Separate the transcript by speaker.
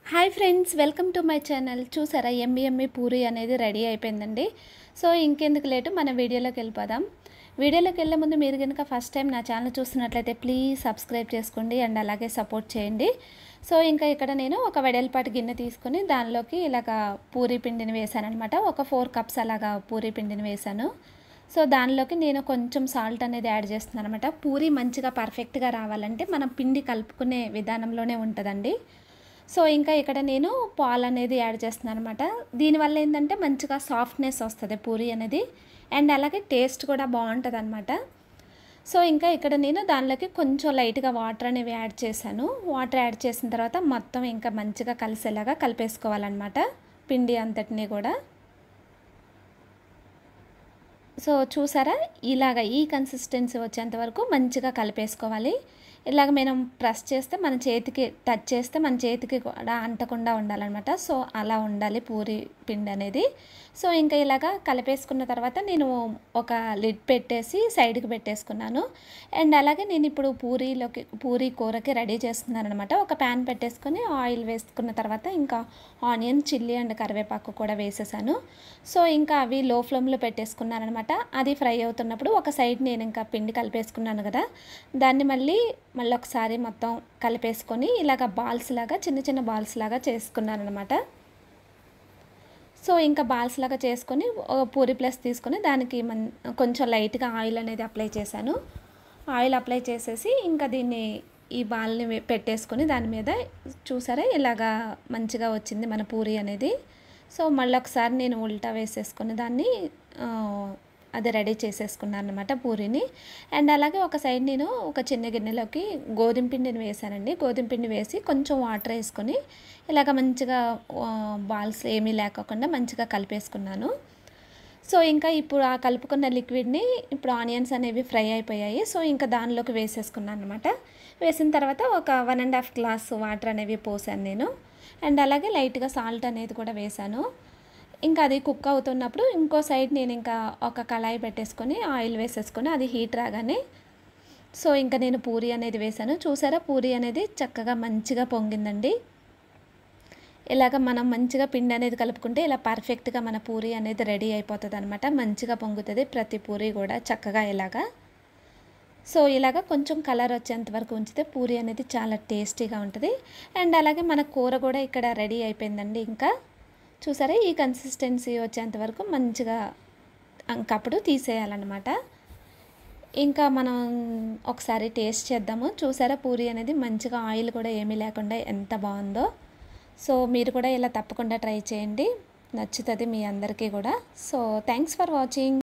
Speaker 1: hi friends welcome to my channel చూసారా ఎమ్మి ఎమ్మి పూరి అనేది రెడీ అయిపోయిందండి సో ఇంకెందుకు లేటు మన వీడియోలోకి వెళ్ళిపోదాం వీడియోలోకి వెళ్ళే ముందు మీరు కనుక ఫస్ట్ టైం నా ఛానల్ చూస్తున్నట్లయితే ప్లీజ్ సబ్స్క్రైబ్ చేసుకోండి అండ్ అలాగే సపోర్ట్ చేయండి సో ఇంకా ఇక్కడ నేను ఒక వెడల్పాటి గిన్నె తీసుకొని దానిలోకి ఇలాగ పూరి పిండిని వేసాను అనమాట ఒక ఫోర్ కప్స్ అలాగా పూరి పిండిని వేసాను సో దానిలోకి నేను కొంచెం సాల్ట్ అనేది యాడ్ చేస్తున్నాను అనమాట పూరి మంచిగా పర్ఫెక్ట్గా రావాలంటే మనం పిండి కలుపుకునే విధానంలోనే ఉంటుందండి సో ఇంకా ఇక్కడ నేను పాలు అనేది యాడ్ చేస్తున్నాను అనమాట దీనివల్ల ఏంటంటే మంచిగా సాఫ్ట్నెస్ వస్తుంది పూరి అనేది అండ్ అలాగే టేస్ట్ కూడా బాగుంటుంది అనమాట సో ఇంకా ఇక్కడ నేను దానిలోకి కొంచెం లైట్గా వాటర్ అనేవి యాడ్ చేశాను వాటర్ యాడ్ చేసిన తర్వాత మొత్తం ఇంకా మంచిగా కలిసేలాగా కలిపేసుకోవాలన్నమాట పిండి అంతటినీ కూడా సో చూసారా ఇలాగ ఈ కన్సిస్టెన్సీ వచ్చేంత వరకు మంచిగా కలిపేసుకోవాలి ఇలాగ మనం ప్రెస్ చేస్తే మన చేతికి టచ్ చేస్తే మన చేతికి కూడా అంటకుండా ఉండాలన్నమాట సో అలా ఉండాలి పూరి పిండి అనేది సో ఇంకా ఇలాగ కలిపేసుకున్న తర్వాత నేను ఒక లిడ్ పెట్టేసి సైడ్కి పెట్టేసుకున్నాను అండ్ అలాగే నేను ఇప్పుడు పూరీలోకి పూరీ కూరకి రెడీ చేస్తున్నాను అనమాట ఒక ప్యాన్ పెట్టేసుకొని ఆయిల్ వేసుకున్న తర్వాత ఇంకా ఆనియన్ చిల్లీ అండ్ కరివేపాకు కూడా వేసేసాను సో ఇంకా అవి లో ఫ్లేమ్లో పెట్టేసుకున్నాను అనమాట అది ఫ్రై అవుతున్నప్పుడు ఒక సైడ్ నేను ఇంకా పిండి కలిపేసుకున్నాను కదా దాన్ని మళ్ళీ మళ్ళీ ఒకసారి మొత్తం కలిపేసుకొని ఇలాగ బాల్స్ లాగా చిన్న చిన్న బాల్స్ లాగా చేసుకున్నాను అనమాట సో ఇంకా బాల్స్ లాగా చేసుకొని పూరి ప్లస్ తీసుకొని దానికి మన్ కొంచెం లైట్గా ఆయిల్ అనేది అప్లై చేశాను ఆయిల్ అప్లై చేసేసి ఇంకా దీన్ని ఈ బాల్ని పెట్టేసుకొని దాని మీద చూసారా ఇలాగా మంచిగా వచ్చింది మన పూరి అనేది సో మళ్ళీ ఒకసారి నేను ఉల్టా వేసేసుకుని దాన్ని అది రెడీ చేసేసుకున్నాను అనమాట పూరిని అండ్ అలాగే ఒక సైడ్ నేను ఒక చిన్న గిన్నెలోకి గోధుమ పిండిని వేసానండి గోధుమ పిండి వేసి కొంచెం వాటర్ వేసుకొని ఇలాగ మంచిగా బాల్స్ ఏమీ లేకోకుండా మంచిగా కలిపేసుకున్నాను సో ఇంకా ఇప్పుడు ఆ కలుపుకున్న లిక్విడ్ని ఇప్పుడు ఆనియన్స్ అనేవి ఫ్రై అయిపోయాయి సో ఇంకా దానిలోకి వేసేసుకున్నాను అనమాట వేసిన తర్వాత ఒక one and half glass water అనేవి పోసాను నేను అండ్ అలాగే లైట్గా సాల్ట్ అనేది కూడా వేసాను ఇంకా అది కుక్ అవుతున్నప్పుడు ఇంకో సైడ్ నేను ఇంకా ఒక కళాయి పెట్టేసుకొని ఆయిల్ వేసేసుకొని అది హీట్ రాగానే సో ఇంకా నేను పూరి అనేది వేసాను చూసారా పూరి అనేది చక్కగా మంచిగా పొంగిందండి ఇలాగ మనం మంచిగా పిండి అనేది కలుపుకుంటే ఇలా పర్ఫెక్ట్గా మన పూరి అనేది రెడీ అయిపోతుంది అనమాట మంచిగా పొంగుతుంది ప్రతి పూరి కూడా చక్కగా ఇలాగా సో ఇలాగ కొంచెం కలర్ వచ్చేంత వరకు ఉంచితే పూరి అనేది చాలా టేస్టీగా ఉంటుంది అండ్ అలాగే మన కూర కూడా ఇక్కడ రెడీ అయిపోయిందండి ఇంకా చూసారా ఈ కన్సిస్టెన్సీ వచ్చేంత వరకు మంచిగా ఇంకప్పుడు తీసేయాలన్నమాట ఇంకా మనం ఒకసారి టేస్ట్ చేద్దాము చూసారా పూరి అనేది మంచిగా ఆయిల్ కూడా ఏమీ లేకుండా ఎంత బాగుందో సో మీరు కూడా ఇలా తప్పకుండా ట్రై చేయండి నచ్చుతుంది మీ అందరికీ కూడా సో థ్యాంక్స్ ఫర్ వాచింగ్